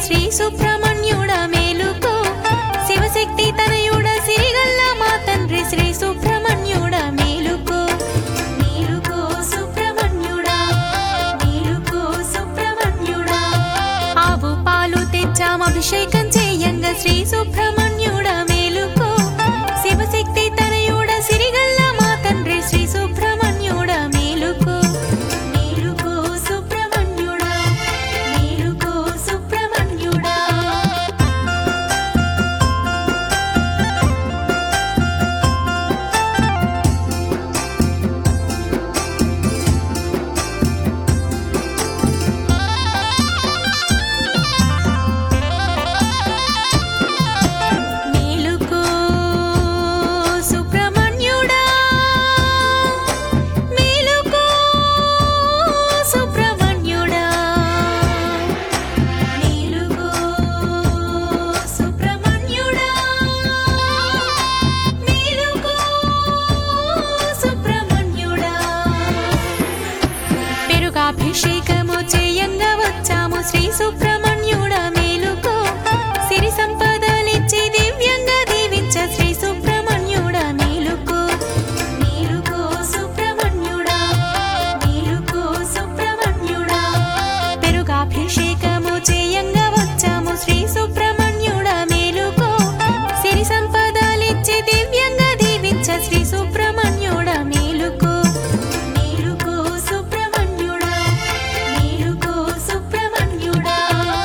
శ్రీ సుబ్రహ్మణ్యుడ మేలుకో శివశక్తి తనయుడ సిరిగల్ల మా తండ్రి శ్రీ సుబ్రహ్మణ్యుడ మేలుకో మేలుకో సుబ్రహ్మణ్యుడా మేలుకో సుబ్రహ్మణ్యుడా ఆవు పాలు తెచ్చాం అభిషేకం చేయంగా శ్రీ సుబ్రహ్మణ్యుడ మేలుకో శివశక్తి తనయుడ సిరిగల్ల మా తండ్రి శ్రీ సుబ్రహ్మణ్యుడ మేలుకో మేలుకో సుబ్రహ్మణ్యుడా మేలుకో సుబ్రహ్మణ్యుడా మేలుకో సుబ్రహ్మణ్యుడా మేలుకో సుబ్రహ్మణ్యుడా మేలుకో సుబ్రహ్మణ్యుడా మేలుకో సుబ్రహ్మణ్యుడా పెరుగాభిషేకము చేయంగా వచ్చాము శ్రీ సుబ్రహ్మణ్యుడ మేలుకో సిరి సంపదలిచ్చి దివ్యంగా దీవించ శ్రీ సుబ్రహ్మణ్యుడ మేలుకో మేలుకో సుబ్రహ్మణ్యుడా మేలుకో సుబ్రహ్మణ్యుడా పెరుగాభిషేకము చేయంగా వచ్చాము శ్రీ సుబ్రహ్మణ్యుడ మేలుకో సిరి సంపదలిచ్చి దివ్యంగా దీవించ శ్రీ సుబ్రహ్మణ్యుడ మేలుకో మేలుకో సుబ్రహ్మణ్యుడా మేలుకో సుబ్రహ్మణ్యుడా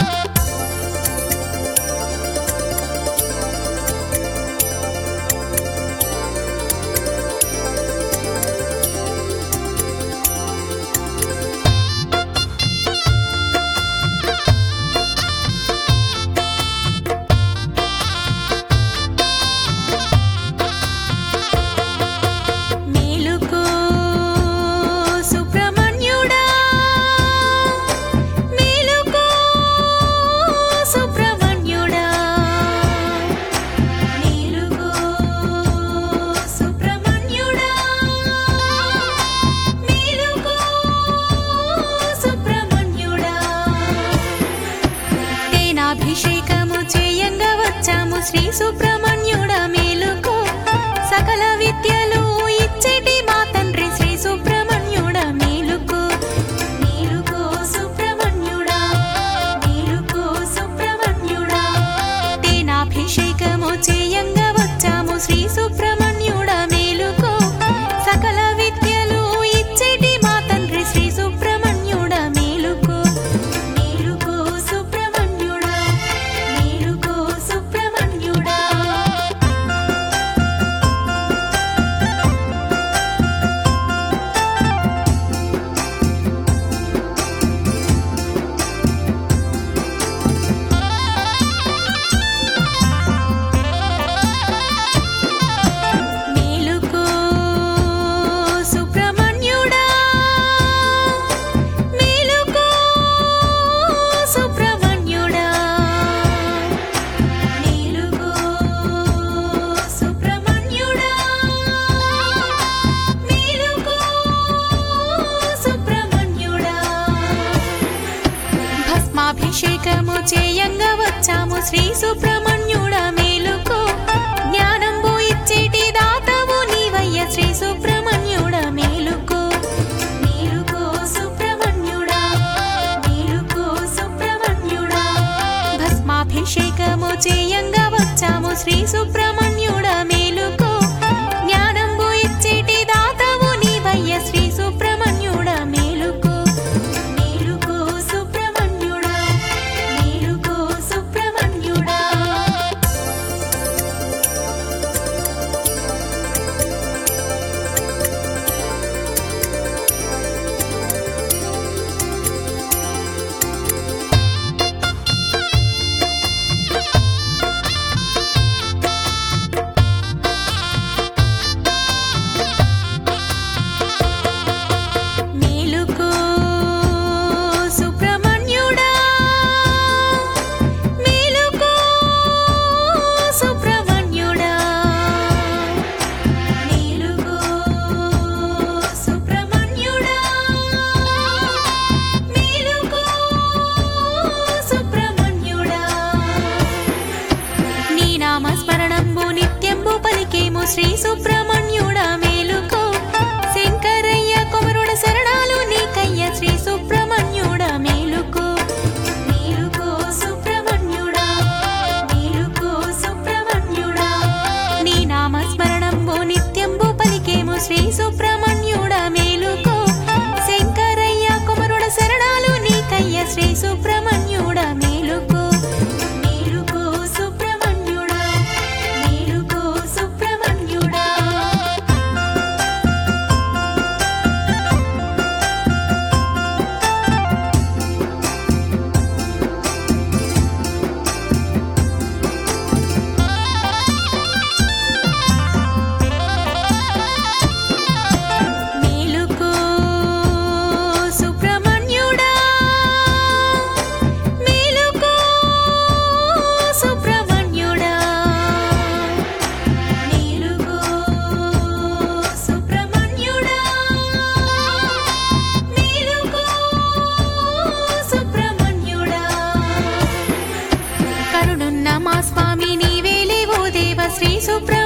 మేలుకో సుబ్రహ్మణ్యుడా మేలుకో సుబ్రహ్మణ్యుడా మేలుకో సుబ్రహ్మణ్యుడా మేలుకో సుబ్రహ్మణ్యుడా తేనాభిషేకము చేయంగా వచ్చాము శ్రీ సుబ్రహ్మణ్యుడ మేలుకో సకల విద్యలు ఇచ్చేటి మా తండ్రి శ్రీ సుబ్రహ్మణ్యుడ మేలుకో మేలుకో సుబ్రహ్మణ్యుడా మేలుకో సుబ్రహ్మణ్యుడా తేనాభిషేకము చేయంగా వచ్చాము శ్రీ సుబ్రహ్మణ్యుడ మేలుకో సకల విద్యలు ఇచ్చేటి మా తండ్రి శ్రీ సుబ్రహ్మణ్యుడ మేలుకో మేలుకో సుబ్రహ్మణ్యుడా మేలుకో సుబ్రహ్మణ్యుడా మేలుకో సుబ్రహ్మణ్యుడా మేలుకో సుబ్రహ్మణ్యుడా మేలుకో సుబ్రహ్మణ్యుడా మేలుకో సుబ్రహ్మణ్యుడా భస్మాభిషేకము చేయంగా వచ్చాము శ్రీ సుబ్రహ్మణ్యుడ మేలుకో జ్ఞానంబు ఇచ్చేటి దాతవు నీవయ్య శ్రీ సుబ్రహ్మణ్యుడ మేలుకో మేలుకో సుబ్రహ్మణ్యుడా మేలుకో సుబ్రహ్మణ్యుడా భస్మాభిషేకము చేయంగా వచ్చాము శ్రీ సుబ్రహ్మణ్యుడ మేలుకో జ్ఞానంబు ఇచ్చేటి దాతవు నీవయ్య శ్రీ సుబ్రహ్మణ్యుడ మేలుకో మేలుకో సుబ్రహ్మణ్యుడా మేలుకో సుబ్రహ్మణ్యుడా శ్రీ సుబ్రహ్మణ్యుడా మేలుకో మేలుకో సుబ్రహ్మణ్యుడా మేలుకో సుబ్రహ్మణ్యుడా మేలుకో సుబ్రహ్మణ్యుడా మేలుకో సుబ్రహ్మణ్యుడా మేలుకో సుబ్రహ్మణ్యుడా మేలుకో సుబ్రహ్మణ్యుడా కరుణున్న మా స్వామి నీవేలే ఓ దేవ శ్రీ సుబ్రహ్మణ్యుడా